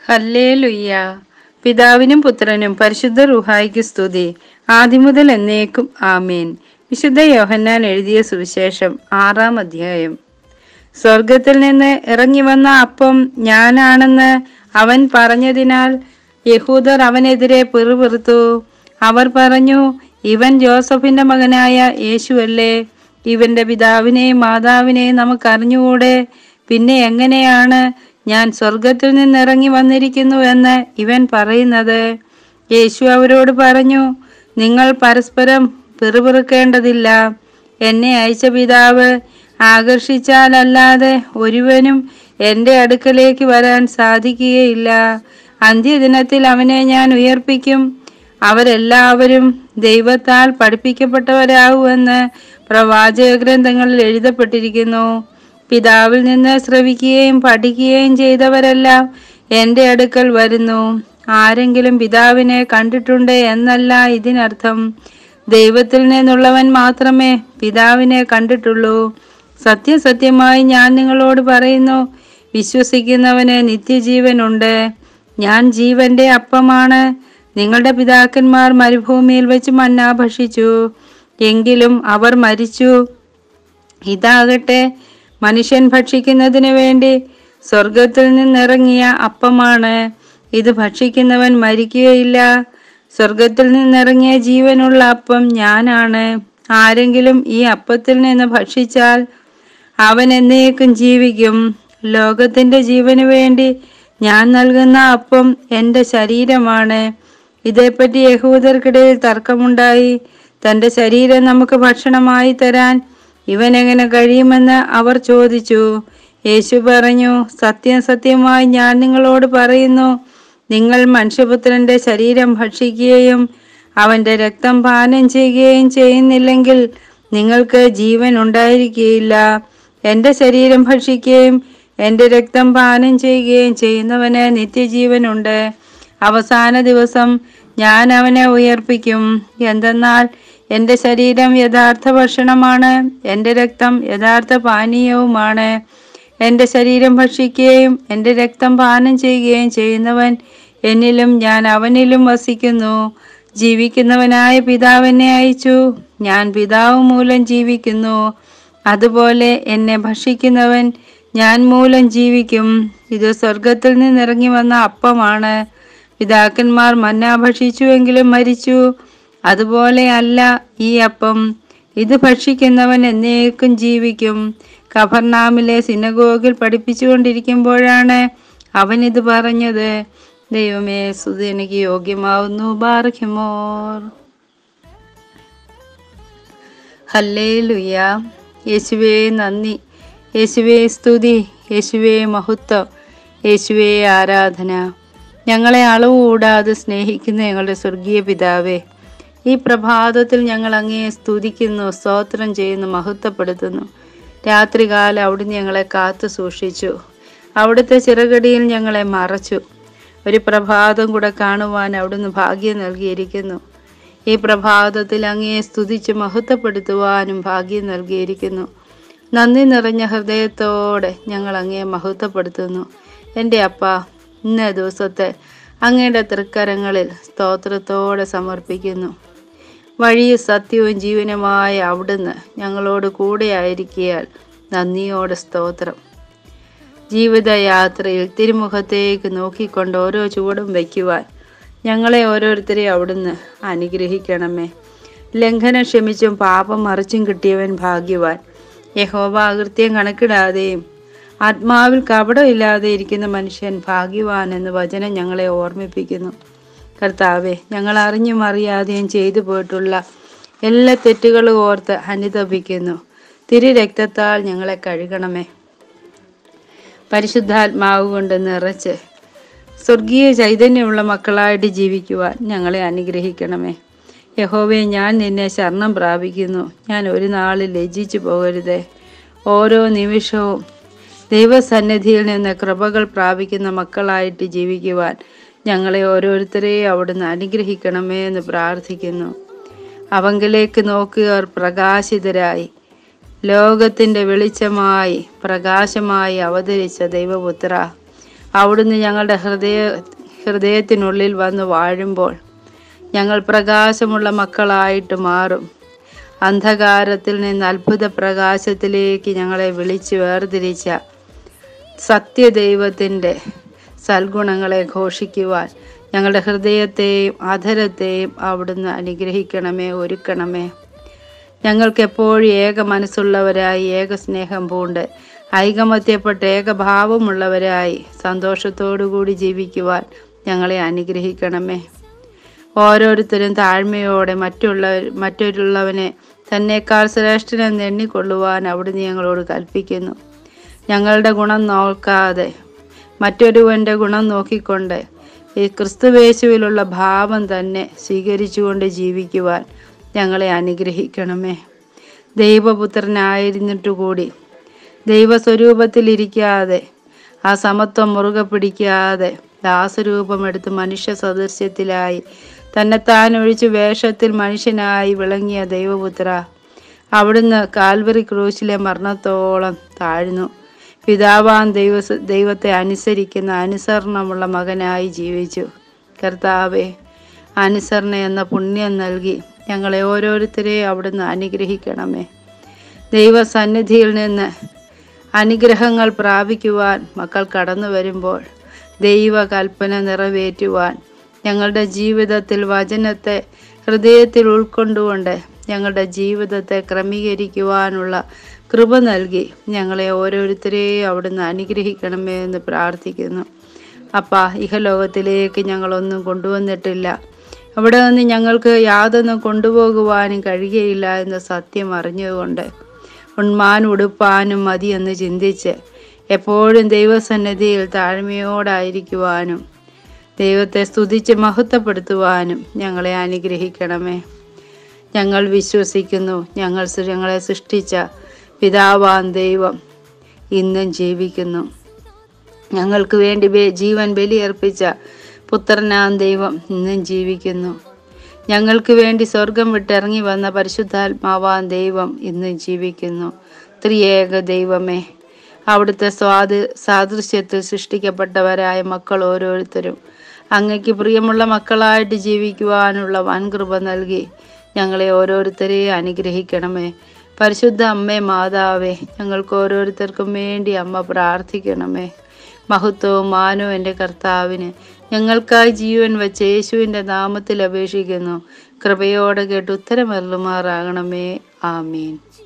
hallelujah പിതാവിനും പുത്രനും പരിശുദ്ധ റുഹായിക്ക് സ്തുതി ആദിമുതൽ എന്നേക്കും ആമേൻ വിശുദ്ധ യോഹന്നാൻ എഴുതിയ സുവിശേഷം ആറാം അധ്യായം സ്വർഗത്തിൽ നിന്ന് ഇറങ്ങി വന്ന അപ്പം ഞാനാണെന്ന് അവൻ പറഞ്ഞതിനാൽ യഹൂദർ അവനെതിരെ പിറുപിറുത്തു അവർ പറഞ്ഞു ഇവൻ ജോസഫിന്റെ മകനായ യേശുവല്ലേ ഇവന്റെ പിതാവിനെയും മാതാവിനെയും നമുക്ക് അറിഞ്ഞുകൂടെ പിന്നെ എങ്ങനെയാണ് ഞാൻ സ്വർഗത്തിൽ നിന്നിറങ്ങി വന്നിരിക്കുന്നു എന്ന് ഇവൻ പറയുന്നത് യേശു അവരോട് പറഞ്ഞു നിങ്ങൾ പരസ്പരം പിറുപിറുക്കേണ്ടതില്ല എന്നെ അയച്ച പിതാവ് ആകർഷിച്ചാലല്ലാതെ ഒരുവനും എൻ്റെ അടുക്കലേക്ക് വരാൻ സാധിക്കുകയില്ല അന്ത്യദിനത്തിൽ അവനെ ഞാൻ ഉയർപ്പിക്കും അവരെല്ലാവരും ദൈവത്താൽ പഠിപ്പിക്കപ്പെട്ടവരാകുമെന്ന് പ്രവാചക ഗ്രന്ഥങ്ങളിൽ എഴുതപ്പെട്ടിരിക്കുന്നു പിതാവിൽ നിന്ന് ശ്രവിക്കുകയും പഠിക്കുകയും ചെയ്തവരെല്ലാം എൻ്റെ അടുക്കൽ വരുന്നു ആരെങ്കിലും പിതാവിനെ കണ്ടിട്ടുണ്ട് എന്നല്ല ഇതിനർത്ഥം ദൈവത്തിൽ നിന്നുള്ളവൻ മാത്രമേ പിതാവിനെ കണ്ടിട്ടുള്ളൂ സത്യസത്യമായി ഞാൻ നിങ്ങളോട് പറയുന്നു വിശ്വസിക്കുന്നവന് നിത്യജീവനുണ്ട് ഞാൻ ജീവന്റെ അപ്പമാണ് നിങ്ങളുടെ പിതാക്കന്മാർ മരുഭൂമിയിൽ വെച്ച് മന്ന ഭക്ഷിച്ചു എങ്കിലും അവർ മരിച്ചു ഇതാകട്ടെ മനുഷ്യൻ ഭക്ഷിക്കുന്നതിന് വേണ്ടി സ്വർഗത്തിൽ നിന്നിറങ്ങിയ അപ്പമാണ് ഇത് ഭക്ഷിക്കുന്നവൻ മരിക്കുകയില്ല സ്വർഗത്തിൽ നിന്നിറങ്ങിയ ജീവനുള്ള അപ്പം ഞാനാണ് ആരെങ്കിലും ഈ അപ്പത്തിൽ നിന്ന് ഭക്ഷിച്ചാൽ അവൻ എന്നേക്കും ജീവിക്കും ലോകത്തിന്റെ ജീവന് വേണ്ടി ഞാൻ നൽകുന്ന അപ്പം എൻ്റെ ശരീരമാണ് ഇതേപ്പറ്റി യഹൂദർക്കിടയിൽ തർക്കമുണ്ടായി തന്റെ ശരീരം നമുക്ക് ഭക്ഷണമായി തരാൻ ഇവൻ എങ്ങനെ കഴിയുമെന്ന് അവർ ചോദിച്ചു യേശു പറഞ്ഞു സത്യം സത്യമായി ഞാൻ നിങ്ങളോട് പറയുന്നു നിങ്ങൾ മനുഷ്യപുത്രന്റെ ശരീരം ഭക്ഷിക്കുകയും അവന്റെ രക്തം പാനം ചെയ്യുകയും ചെയ്യുന്നില്ലെങ്കിൽ നിങ്ങൾക്ക് ജീവൻ ഉണ്ടായിരിക്കുകയില്ല എൻ്റെ ശരീരം ഭക്ഷിക്കുകയും എൻ്റെ രക്തം പാനം ചെയ്യുകയും ചെയ്യുന്നവന് നിത്യജീവനുണ്ട് അവസാന ദിവസം ഞാൻ അവനെ ഉയർപ്പിക്കും എന്തെന്നാൽ എൻ്റെ ശരീരം യഥാർത്ഥ ഭക്ഷണമാണ് എൻ്റെ രക്തം യഥാർത്ഥ പാനീയവുമാണ് എൻ്റെ ശരീരം ഭക്ഷിക്കുകയും എൻ്റെ രക്തം പാനം ചെയ്യുകയും ചെയ്യുന്നവൻ എന്നിലും ഞാൻ അവനിലും വസിക്കുന്നു ജീവിക്കുന്നവനായ പിതാവിനെ അയച്ചു ഞാൻ പിതാവ് മൂലം ജീവിക്കുന്നു അതുപോലെ എന്നെ ഭക്ഷിക്കുന്നവൻ ഞാൻ മൂലം ജീവിക്കും ഇത് സ്വർഗത്തിൽ നിന്നിറങ്ങി വന്ന അപ്പമാണ് പിതാക്കന്മാർ മന്ന ഭക്ഷിച്ചുവെങ്കിലും മരിച്ചു അതുപോലെ അല്ല ഈ അപ്പം ഇത് ഭക്ഷിക്കുന്നവൻ എന്നേക്കും ജീവിക്കും കഫർനാമിലെ സിനഗോഗിൽ പഠിപ്പിച്ചുകൊണ്ടിരിക്കുമ്പോഴാണ് അവൻ ഇത് പറഞ്ഞത് ദൈവമേ സുതി എനിക്ക് യോഗ്യമാവുന്നു ബാർഖ്യമോർ ഹല്ലേ ലുയ യേശുവേ നന്ദി യേശുവേ സ്തുതി യേശുവേ മഹത്വം യേശുവേ ആരാധന ഞങ്ങളെ അളവ് കൂടാതെ സ്നേഹിക്കുന്ന ഞങ്ങളുടെ സ്വർഗീയ പിതാവേ ഈ പ്രഭാതത്തിൽ ഞങ്ങൾ അങ്ങയെ സ്തുതിക്കുന്നു സ്തോത്രം ചെയ്യുന്നു മഹത്വപ്പെടുത്തുന്നു രാത്രികാലം അവിടുന്ന് ഞങ്ങളെ കാത്തു സൂക്ഷിച്ചു അവിടുത്തെ ചിറകടിയിൽ ഞങ്ങളെ മറച്ചു ഒരു പ്രഭാതം കൂടെ കാണുവാൻ അവിടുന്ന് ഭാഗ്യം നൽകിയിരിക്കുന്നു ഈ പ്രഭാതത്തിൽ അങ്ങയെ സ്തുതിച്ച് മഹത്വപ്പെടുത്തുവാനും ഭാഗ്യം നൽകിയിരിക്കുന്നു നന്ദി നിറഞ്ഞ ഹൃദയത്തോടെ ഞങ്ങൾ അങ്ങയെ മഹത്വപ്പെടുത്തുന്നു എൻ്റെ അപ്പ ഇന്ന ദിവസത്തെ അങ്ങയുടെ തൃക്കരങ്ങളിൽ സ്തോത്രത്തോടെ സമർപ്പിക്കുന്നു വഴിയും സത്യവും ജീവനുമായ അവിടുന്ന് ഞങ്ങളോട് കൂടെയായിരിക്കിയാൽ നന്ദിയോടെ സ്തോത്രം ജീവിതയാത്രയിൽ തിരുമുഖത്തേക്ക് നോക്കിക്കൊണ്ട് ഓരോ ചുവടും വയ്ക്കുവാൻ ഞങ്ങളെ ഓരോരുത്തരെയും അവിടുന്ന് അനുഗ്രഹിക്കണമേ ലംഘനം ക്ഷമിച്ചും പാപം മറിച്ചും കിട്ടിയവൻ ഭാഗ്യവാൻ യഹോവ അകൃത്യം കണക്കിടാതെയും ആത്മാവിൽ കപടമില്ലാതെ ഇരിക്കുന്ന മനുഷ്യൻ ഭാഗ്യവാൻ എന്ന് വചനം ഞങ്ങളെ ഓർമ്മിപ്പിക്കുന്നു കർത്താവെ ഞങ്ങൾ അറിഞ്ഞും അറിയാതെയും ചെയ്തു പോയിട്ടുള്ള എല്ലാ തെറ്റുകളും ഓർത്ത് അനുതപിക്കുന്നു തിരു രക്തത്താൽ ഞങ്ങളെ കഴുകണമേ പരിശുദ്ധാത്മാവ് കൊണ്ട് നിറച്ച് സ്വർഗീയ ചൈതന്യമുള്ള മക്കളായിട്ട് ജീവിക്കുവാൻ ഞങ്ങളെ അനുഗ്രഹിക്കണമേ യഹോവേ ഞാൻ നിന്നെ ശരണം പ്രാപിക്കുന്നു ഞാൻ ഒരു നാളിൽ ലജ്ജിച്ചു പോകരുതേ ഓരോ നിമിഷവും ദൈവസന്നിധിയിൽ നിന്ന് കൃപകൾ പ്രാപിക്കുന്ന മക്കളായിട്ട് ജീവിക്കുവാൻ ഞങ്ങളെ ഓരോരുത്തരെയും അവിടുന്ന് അനുഗ്രഹിക്കണമേ എന്ന് പ്രാർത്ഥിക്കുന്നു അവങ്കിലേക്ക് നോക്കിയവർ പ്രകാശിതരായി ലോകത്തിൻ്റെ വെളിച്ചമായി പ്രകാശമായി അവതരിച്ച ദൈവപുത്ര അവിടുന്ന് ഞങ്ങളുടെ ഹൃദയ ഹൃദയത്തിനുള്ളിൽ വന്ന് വാഴുമ്പോൾ ഞങ്ങൾ പ്രകാശമുള്ള മക്കളായിട്ട് മാറും അന്ധകാരത്തിൽ നിന്ന് അത്ഭുത പ്രകാശത്തിലേക്ക് ഞങ്ങളെ വിളിച്ച് വേർതിരിച്ച സത്യദൈവത്തിൻ്റെ സൽഗുണങ്ങളെ ഘോഷിക്കുവാൻ ഞങ്ങളുടെ ഹൃദയത്തെയും അധരത്തെയും അവിടുന്ന് അനുഗ്രഹിക്കണമേ ഒരുക്കണമേ ഞങ്ങൾക്ക് എപ്പോഴും ഏക മനസ്സുള്ളവരായി ഏക സ്നേഹം പൂണ്ട് ഐകമത്യപ്പെട്ട ഏകഭാവമുള്ളവരായി സന്തോഷത്തോടുകൂടി ജീവിക്കുവാൻ ഞങ്ങളെ അനുഗ്രഹിക്കണമേ ഓരോരുത്തരും താഴ്മയോടെ മറ്റുള്ള മറ്റുള്ളവനെ തന്നേക്കാൾ ശ്രേഷ്ഠനെന്ന് എണ്ണിക്കൊള്ളുവാൻ അവിടുന്ന് ഞങ്ങളോട് കൽപ്പിക്കുന്നു ഞങ്ങളുടെ ഗുണം നോക്കാതെ മറ്റൊരുവൻ്റെ ഗുണം നോക്കിക്കൊണ്ട് ഈ ക്രിസ്തുവേശുവിലുള്ള ഭാവം തന്നെ സ്വീകരിച്ചുകൊണ്ട് ജീവിക്കുവാൻ ഞങ്ങളെ അനുഗ്രഹിക്കണമേ ദൈവപുത്രനായിരുന്നിട്ടു കൂടി ദൈവസ്വരൂപത്തിലിരിക്കാതെ ആ സമത്വം മുറുകെ പിടിക്കാതെ ദാസരൂപമെടുത്ത് മനുഷ്യ സദൃശ്യത്തിലായി തന്നെത്താൻ ഒഴിച്ച് വേഷത്തിൽ മനുഷ്യനായി വിളങ്ങിയ ദൈവപുത്ര അവിടുന്ന് കാൽവറി ക്രൂശിലെ മരണത്തോളം താഴ്ന്നു പിതാവാൻ ദൈവ ദൈവത്തെ അനുസരിക്കുന്ന അനുസരണമുള്ള മകനായി ജീവിച്ചു കർത്താവെ അനുസരണ എന്ന പുണ്യം നൽകി ഞങ്ങളെ ഓരോരുത്തരെയും അവിടുന്ന് അനുഗ്രഹിക്കണമേ ദൈവസന്നിധിയിൽ നിന്ന് അനുഗ്രഹങ്ങൾ പ്രാപിക്കുവാൻ മക്കൾ കടന്നു വരുമ്പോൾ ദൈവകൽപ്പന നിറവേറ്റുവാൻ ഞങ്ങളുടെ ജീവിതത്തിൽ വചനത്തെ ഹൃദയത്തിൽ ഉൾക്കൊണ്ടുകൊണ്ട് ഞങ്ങളുടെ ജീവിതത്തെ ക്രമീകരിക്കുവാനുള്ള കൃപ നൽകി ഞങ്ങളെ ഓരോരുത്തരെയും അവിടുന്ന് അനുഗ്രഹിക്കണമേ എന്ന് പ്രാർത്ഥിക്കുന്നു അപ്പ ഇഹലോകത്തിലേക്ക് ഞങ്ങളൊന്നും കൊണ്ടുവന്നിട്ടില്ല അവിടെ നിന്ന് ഞങ്ങൾക്ക് യാതൊന്നും കൊണ്ടുപോകുവാനും കഴിയുകയില്ല എന്ന സത്യം അറിഞ്ഞുകൊണ്ട് ഉണ്മാൻ ഉടുപ്പാനും മതി എന്ന് ചിന്തിച്ച് എപ്പോഴും ദൈവസന്നിധിയിൽ താഴ്മയോടായിരിക്കുവാനും ദൈവത്തെ സ്തുതിച്ച് മഹത്വപ്പെടുത്തുവാനും ഞങ്ങളെ അനുഗ്രഹിക്കണമേ ഞങ്ങൾ വിശ്വസിക്കുന്നു ഞങ്ങൾ സൃ- ഞങ്ങളെ സൃഷ്ടിച്ച പിതാവാൻ ദൈവം ഇന്നും ജീവിക്കുന്നു ഞങ്ങൾക്ക് വേണ്ടി ബെ- ജീവൻ ബലിയർപ്പിച്ച പുത്രനാം ദൈവം ഇന്നും ജീവിക്കുന്നു ഞങ്ങൾക്ക് വേണ്ടി സ്വർഗം വിട്ടിറങ്ങി വന്ന പരിശുദ്ധാത്മാവാൻ ദൈവം ഇന്നും ജീവിക്കുന്നു ത്രിയേക ദൈവമേ അവിടുത്തെ സ്വാത് സാദൃശ്യത്തിൽ സൃഷ്ടിക്കപ്പെട്ടവരായ മക്കൾ ഓരോരുത്തരും അങ്ങയ്ക്ക് പ്രിയമുള്ള മക്കളായിട്ട് ജീവിക്കുവാനുള്ള വൻകൃപ നൽകി ഞങ്ങളെ ഓരോരുത്തരെയും അനുഗ്രഹിക്കണമേ പരിശുദ്ധ അമ്മേ മാതാവേ ഞങ്ങൾക്ക് ഓരോരുത്തർക്കും വേണ്ടി അമ്മ പ്രാർത്ഥിക്കണമേ മഹത്വവും മാനവും എൻ്റെ കർത്താവിന് ഞങ്ങൾക്കായി ജീവൻ വെച്ച് യേശുവിൻ്റെ നാമത്തിൽ അപേക്ഷിക്കുന്നു കൃപയോടെ കേട്ട് ഉത്തരമരുളുമാറാകണമേ ആമീൻ